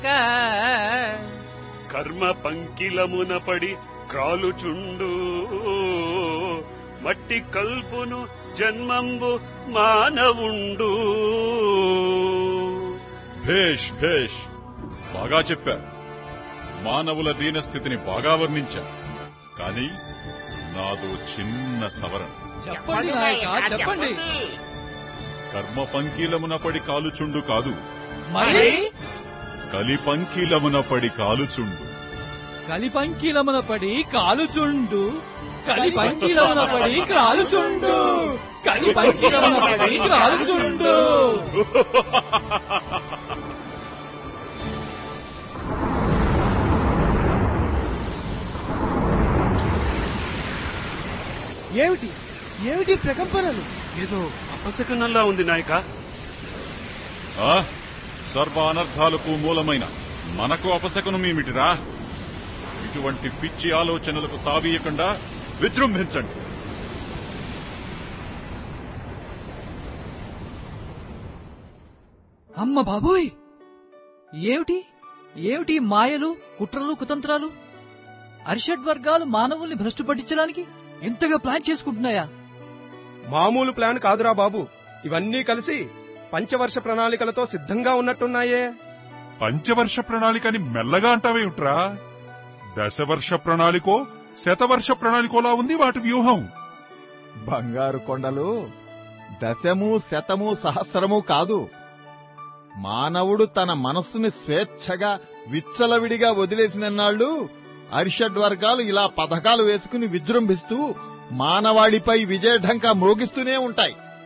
కర్మ పంకిలమున పడి క్రాలుచుండు మట్టి కల్పును జన్మంబు మానవుండు భేష్ భేష్ బాగా చెప్పా మానవుల దీనస్థితిని బాగా వర్ణించా కానీ నాదో చిన్న సవరణ చెప్పండి నాయక చెప్పండి కర్మ పంకీలమున పడి కాలుచుండు కాదు మరి కలి పంకీలమున పడి కాలుచుండు కలిపంకిలమున పడి కాలుచుండు కలిపంకిలమున పడి కాలుచుండు కలిపంకిలమున పడి కాలుచుండు ఏమిటి ఏమిటి ప్రకంపనలు ఏదో అపశకనంలా ఉంది నాయక ఆ సర్వ అనర్థాలకు మూలమైన మనకు అపశకనమేమిటిరా ఇటువంటి పిచ్చి ఆలోచనలకు తావీయకుండా విజృంభించండి అమ్మ బాబోయ్ ఏమిటి ఏమిటి ఈ మాయలు కుట్రలు కుతంత్రాలు అరిషడ్ వర్గాలు మానవుల్ని భ్రష్టు పట్టించడానికి ఎంతగా ప్లాన్ చేసుకుంటున్నాయా మామూలు ప్లాన్ కాదురా బాబు ఇవన్నీ కలిసి పంచవర్ష ప్రణాళికలతో సిద్ధంగా ఉన్నట్టున్నాయే పంచవర్ష ప్రణాళికని మెల్లగా అంటావేమిట్రా దశవర్ష ప్రణాళికో శతవర్ష ప్రణాళికోలా ఉంది వాటి వ్యూహం బంగారు కొండలు దశము శతము సహస్రము కాదు మానవుడు తన మనస్సుని స్వేచ్ఛగా విచ్చలవిడిగా వదిలేసినన్నాళ్ళు అరిషడ్ వర్గాలు ఇలా పథకాలు వేసుకుని విజృంభిస్తూ మానవాడిపై విజయఢంకా మ్రోగిస్తూనే ఉంటాయి